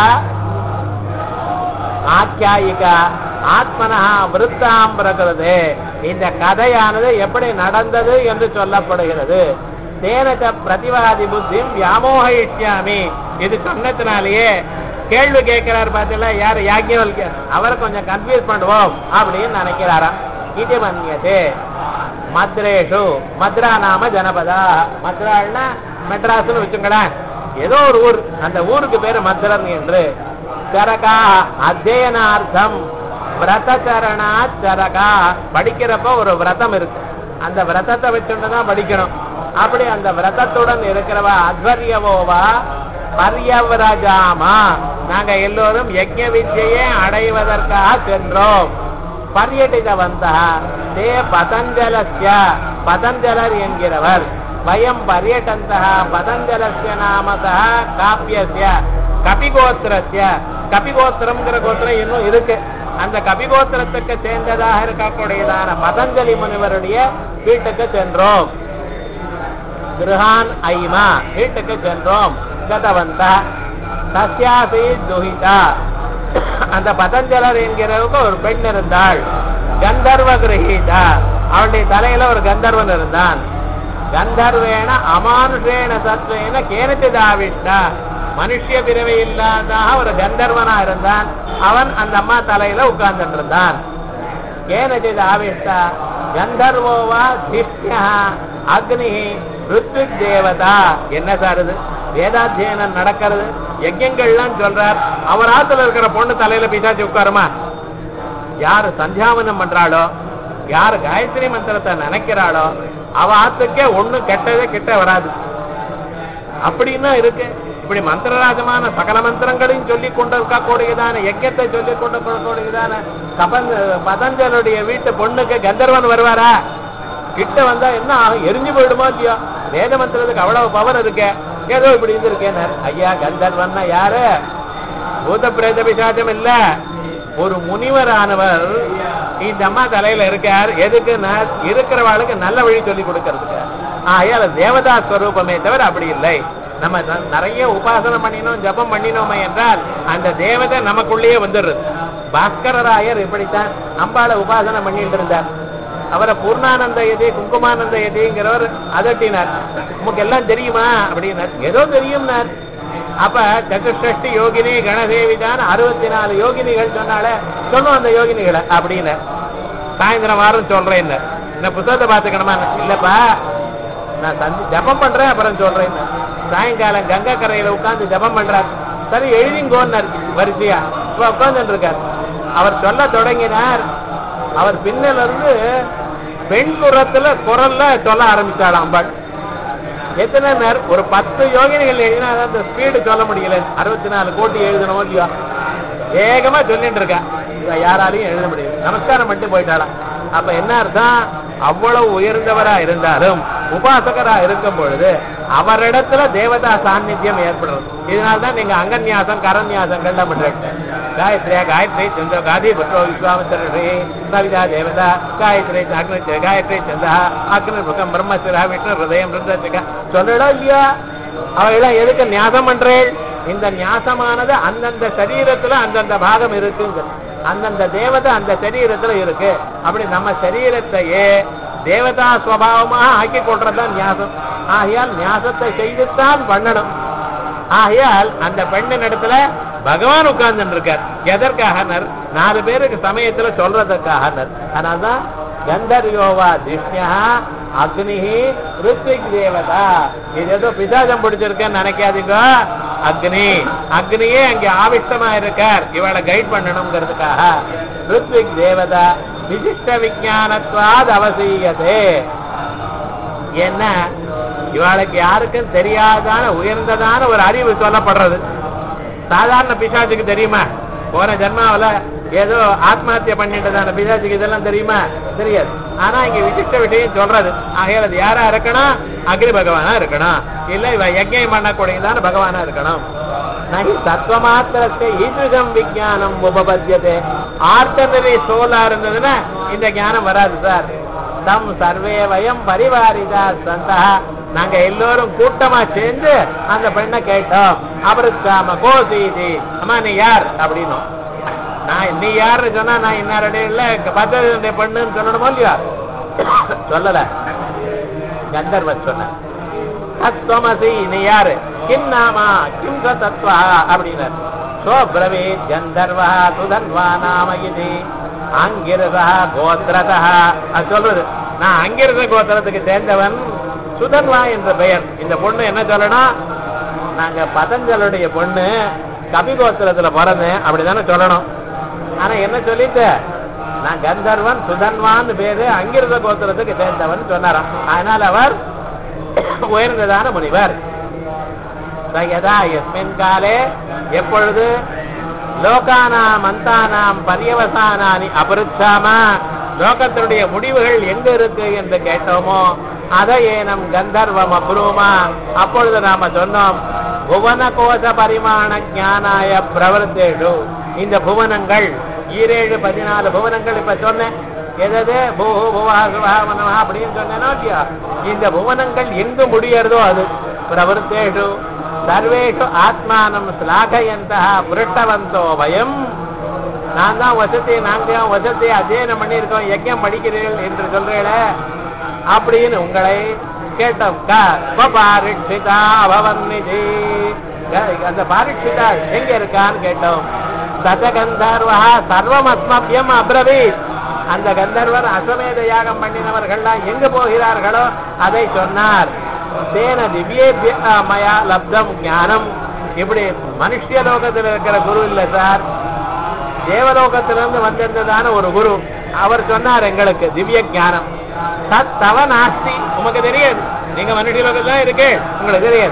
ஆக்கியாயிகா ஆத்மனா விருத்தாம் பிரகிறது இந்த கதையானது எப்படி நடந்தது என்று சொல்லப்படுகிறது தேனக பிரதிவாதி புத்தி வியாமோகிஷ்யாமி இது சொன்னதுனாலேயே கேள்வி கேட்கிறார் பார்த்தீங்களா யார் யாக்கியவல்யர் அவரை கொஞ்சம் கன்ஃபியூஸ் பண்ணுவோம் அப்படின்னு நினைக்கிறாராம் இது மன்யதே மத்ரேஷு மத்ரா நாம ஜனபதா மத்ராள்னா மெட்ராஸ்னு வச்சுங்களேன் ஏதோ ஒரு ஊர் அந்த ஊருக்கு பேரு மத்ரன் என்று சரகா அத்தியனார்த்தம் விரதச்சரணா சரகா படிக்கிறப்ப ஒரு விரதம் இருக்கு அந்த விரதத்தை வச்சுட்டு தான் படிக்கணும் அப்படி அந்த விரதத்துடன் இருக்கிறவ அத்வரியவோவா பரியவரஜாமா நாங்க எல்லோரும் யஜ்ய வித்யை அடைவதற்காக சென்றோம் பரியட்டிதவந்த தே பதஞ்சலஸ்ய பதஞ்சலர் என்கிறவர் வயம் பரியட்டந்த பதஞ்சலஸ்ய நாமதா காப்பியஸ்ய கபிகோத்திரஸ்ய கபிகோத்திரம்ங்கிற கோத்திரம் இன்னும் இருக்கு அந்த கபிகோத்திரத்துக்கு சேர்ந்ததாக இருக்கக்கூடியதான பதஞ்சலி முனிவருடைய வீட்டுக்கு சென்றோம் கிருஹான் ஐமா வீட்டுக்கு சென்றோம் கதவந்த சஸ்யாசி துஹிதா அந்த பதஞ்சலர் என்கிறவருக்கு ஒரு பெண் இருந்தாள் கந்தர்வ கிரகீதா அவளுடைய தலையில ஒரு கந்தர்வன் இருந்தான் கந்தர்வேன அமானுஷேன சத்வேன கேனச்சிதாவிட்டா மனுஷிய பிறவை இல்லாதாக ஒரு கந்தர்வனா இருந்தான் அவன் அந்த அம்மா தலையில உட்கார்ந்துட்டு இருந்தான் கேனச்சித் ஆவிஷ்டா கந்தர்வோவா திஷ்யா அக்னி ருத்விக் தேவதா என்ன சார் இது வேதாத்தியனம் நடக்கிறது யஜ்யங்கள்லாம் சொல்றார் அவர் ஆத்துல இருக்கிற பொண்ணு தலையில பிசாச்சு உட்காருமா யாரு சந்தியாவனம் பண்றாளோ யாரு காயத்ரி மந்திரத்தை நினைக்கிறாளோ அவ ஆத்துக்கே ஒண்ணு கெட்டதே கிட்ட வராது அப்படின்னா இருக்கு இப்படி மந்திரராஜமான சகல மந்திரங்களையும் சொல்லி கொண்டிருக்கக்கூடியதான யஜ்யத்தை சொல்லி கொண்டு கூடியதான கபன் பதஞ்சலுடைய வீட்டு பொண்ணுக்கு கந்தர்வன் வருவாரா கிட்ட வந்தா என்ன ஆகும் எரிஞ்சு போயிடுமோ இல்லையோ வேத மந்திரத்துக்கு அவ்வளவு பவர் இருக்க ஏதோ இப்படி இருந்திருக்கேன் ஐயா கந்தர்வன்னா யாரு பூத பிரேத பிசாச்சம் இல்ல ஒரு முனிவரானவர் இந்த அம்மா தலையில இருக்கார் எதுக்குன்னா இருக்கிறவாளுக்கு நல்ல வழி சொல்லி கொடுக்கறதுக்கு ஆகையால தேவதா ஸ்வரூபமே தவிர அப்படி இல்லை நம்ம ந- நிறைய உபாசனம் பண்ணினோம் ஜபம் பண்ணினோமே என்றால் அந்த தேவதை நமக்குள்ளேயே வந்துடுறது பாஸ்கரராயர் இப்படித்தான் அம்பாளை உபாசனம் பண்ணிட்டு இருந்தார் அவரை பூர்ணானந்த எதி குங்குமானந்த எதிங்கிறவர் அதட்டினார் உமக்கு எல்லாம் தெரியுமா அப்படின்னார் ஏதோ தெரியும்னார் அப்ப சதுஷ்டி யோகினி கணதேவிதான் அறுபத்தி நாலு யோகினிகள் சொன்னால சொல்லும் அந்த யோகினிகளை அப்படின்னு சாயந்தரம் வாரம் சொல்றேன் இந்த புத்தகத்தை பார்த்துக்கணுமா இல்லப்பா நான் சந்தி ஜபம் பண்றேன் அப்புறம் சொல்றேன் சாயங்காலம் கங்கை கரையில உட்கார்ந்து ஜபம் பண்றார் சரி எழுதிங்கோன்னார் வரிசையா இப்ப உட்கார்ந்துட்டு இருக்கார் அவர் சொல்ல தொடங்கினார் அவர் பின்னல இருந்து பெண் குரத்துல குரல்ல சொல்ல ஆரம்பிச்சாளாம் அம்பாள் எத்தனை நேரம் ஒரு பத்து யோகினிகள் எழுதினா அந்த ஸ்பீடு சொல்ல முடியல அறுபத்தி நாலு கோடி எழுதணும் இல்லையா வேகமா சொல்லிட்டு இருக்கா இவ யாராலையும் எழுத முடியல நமஸ்காரம் பண்ணிட்டு போயிட்டாளாம் அப்ப என்ன அர்த்தம் அவ்வளவு உயர்ந்தவரா இருந்தாலும் உபாசகரா இருக்கும் பொழுது அவரிடத்துல தேவதா சாநித்தியம் ஏற்படுறது இதனால்தான் நீங்க அங்கன்யாசம் கரன்யாசங்கள்லாம் பண்றீங்க காயத்ரியா காயத்ரி சந்திர காதி புற்றோ விஸ்வாமித்திரே சவிதா தேவதா காயத்ரி அக்னி காயத்ரி சந்தா அக்னி முகம் பிரம்மசிரா விஷ்ணு ஹிருதயம் ருத்ரசிகா சொல்லடா இல்லையா அவையெல்லாம் எதுக்கு நியாசம் பண்றேன் இந்த நியாசமானது அந்தந்த சரீரத்துல அந்தந்த பாகம் இருக்குங்க அந்தந்த தேவதை அந்த சரீரத்துல இருக்கு அப்படி நம்ம சரீரத்தையே தேவதா சுவாவமாக ஆக்கி கொள்றதுதான் நியாசம் ஆகையால் நியாசத்தை செய்துத்தான் பண்ணணும் ஆகையால் அந்த பெண்ணின் இடத்துல பகவான் உட்கார்ந்து இருக்கார் எதற்காக நாலு பேருக்கு சமயத்துல சொல்றதுக்காக அதனால்தான் கந்தர்யோவா திஷ்யா அக்னி ருத்விக் தேவதா இது ஏதோ பிசாசம் பிடிச்சிருக்கேன்னு நினைக்காதீங்க அக்னி அக்னியே அங்க ஆவிஷ்டமா இருக்கார் இவளை கைட் பண்ணணுங்கிறதுக்காக ருத்விக் தேவதா விசிஷ்ட விஜானத்வாத் அவசியதே என்ன இவாளுக்கு யாருக்கும் தெரியாதான உயர்ந்ததான ஒரு அறிவு சொல்லப்படுறது சாதாரண பிசாசுக்கு தெரியுமா போன ஜென்மாவில ஏதோ ஆத்மஹத்திய பண்ணிட்டதான பிசாசுக்கு இதெல்லாம் தெரியுமா தெரியாது ஆனா இங்க விசிஷ்ட விஷயம் சொல்றது ஆகையால் அது யாரா இருக்கணும் அக்னி பகவானா இருக்கணும் இல்ல இவ யஜ்யம் பண்ணக்கூடியதான பகவானா இருக்கணும் நகி தத்துவமாத்திரத்தை ஈதுகம் விஜயானம் உபபத்தியதே ஆர்டினரி சோலா இருந்ததுன்னா இந்த ஞானம் வராது சார் தம் சர்வே வயம் பரிவாரிதா சந்தா நாங்க எல்லோரும் கூட்டமா சேர்ந்து அந்த பெண்ணை கேட்டோம் அவருக்காம கோசீதி அம்மா நீ யார் அப்படின்னும் நான் நீ யாருன்னு சொன்னா நான் இன்னாருடைய இல்ல பத்திர பெண்ணுன்னு சொல்லணுமோ இல்லையா சொல்லல கந்தர்வன் சொன்ன தத்துவமசி நீ யாரு கிம் நாமா கிம் ச தத்வா அப்படின்னார் சோப்ரவீத் கந்தர்வா சுதன்வா நாம இது அங்கிரதா கோத்திரதா அது சொல்றது நான் அங்கிருத கோத்திரத்துக்கு சேர்ந்தவன் சுதன்வா என்ற பெயர் இந்த பொண்ணு என்ன சொல்லணும் நாங்க பதஞ்சலுடைய பொண்ணு கபி கோத்திரத்துல பிறந்தேன் அப்படிதானே சொல்லணும் ஆனா என்ன சொல்லிட்டு நான் கந்தர்வன் சுதன்வான்னு பேரு அங்கிருத கோத்திரத்துக்கு சேர்ந்தவன் சொன்னாராம் அதனால அவர் உயர்ந்ததான முனிவர் சயதா எஸ்மின் காலே எப்பொழுது லோகானாம் அந்தானாம் பரியவசானானி அபருச்சாம லோகத்தினுடைய முடிவுகள் எங்க இருக்கு என்று கேட்டோமோ அதை ஏனம் கந்தர்வம் அப்ரூமா அப்பொழுது நாம சொன்னோம் புவன கோஷ பரிமாண ஞானாய பிரவர்த்தேஷு இந்த புவனங்கள் ஈரேழு பதினாலு புவனங்கள் இப்ப சொன்னேன் எதது பூ புவா சுவா மனவா அப்படின்னு சொன்னேனோ இல்லையா இந்த புவனங்கள் எங்கு முடியறதோ அது பிரவர்த்தேஷு சர்வேஷு ஆத்மானம் ஸ்லாகயந்தா புரட்டவந்தோ பயம் நான் தான் வசதி நாங்க தான் வசதி அத்தியனம் பண்ணியிருக்கோம் யஜ்யம் படிக்கிறீர்கள் என்று சொல்றீங்கள அப்படின்னு உங்களை கேட்டோம் பாரிட்சிதா பவன்னிதி அந்த பாரிட்சிதா எங்க இருக்கான்னு கேட்டோம் தத கந்தர்வா சர்வம் அஸ்மபியம் அப்ரவீத் அந்த கந்தர்வர் அஸ்வமேத யாகம் பண்ணினவர்கள்லாம் எங்க போகிறார்களோ அதை சொன்னார் தேன திவ்யேபிய மயா லப்தம் ஞானம் இப்படி மனுஷிய லோகத்தில் இருக்கிற குரு இல்ல சார் தேவலோகத்திலிருந்து வந்திருந்ததான ஒரு குரு அவர் சொன்னார் எங்களுக்கு திவ்ய ஞானம் தத் தவ நாஸ்தி உமக்கு தெரியாது நீங்க மனுஷ லோகத்தான் இருக்கு உங்களுக்கு தெரியாது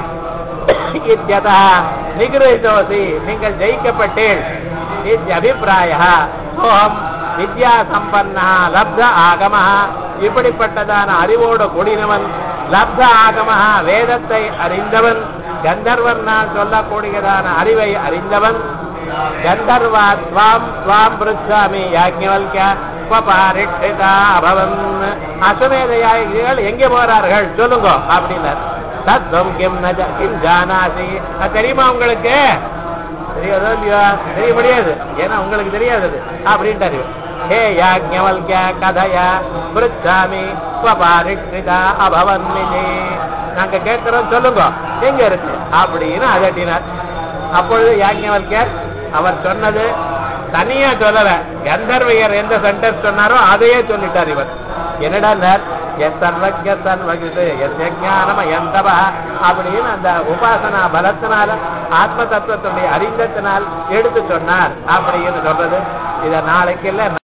இத்யதா நிகிரஹிதோசி நீங்கள் ஜெயிக்கப்பட்டேன் இத்தியபிப்பிராய சோகம் வித்யா சம்பன்னா லப்த ஆகம இப்படிப்பட்டதான அறிவோடு கூடினவன் லப்த ஆகம வேதத்தை அறிந்தவன் கந்தர்வன் நான் சொல்லக்கூடியதான அறிவை அறிந்தவன் கந்தர்வா ஸ்வாம் ஸ்வாம் பிருச்சாமி யாஜ்ஞவல்க ஸ்வபாரிட்சிதா அபவன் அஸ்வமேத யாகிகள் எங்கே போறார்கள் சொல்லுங்க அப்படின்னார் தத்துவம் கிம் நஜ கிம் ஜானாசி அது தெரியுமா உங்களுக்கு தெரியாதோ இல்லையா தெரிய முடியாது ஏன்னா உங்களுக்கு தெரியாது அது அப்படின்ட்டாரு ஹே யாஜ்ஞவல்க கதைய பிருச்சாமி ஸ்வபாரிட்சிதா அபவன் நாங்க கேட்கிறோம் சொல்லுங்க எங்க இருக்கு அப்படின்னு அதட்டினார் அப்பொழுது யாஜ்ஞவல்கர் அவர் சொன்னது தனியா சொல்லல கந்தர்வையர் எந்த சென்டென்ஸ் சொன்னாரோ அதையே சொல்லிட்டார் இவர் என்னடா எஸ் சர்வஜ சர்வகிது எஸ் ஞானம எந்தவ அப்படின்னு அந்த உபாசனா பலத்தினால ஆத்ம தத்துவத்துடைய அறிந்தத்தினால் எடுத்து சொன்னார் அப்படின்னு சொல்றது இத நாளைக்கு இல்ல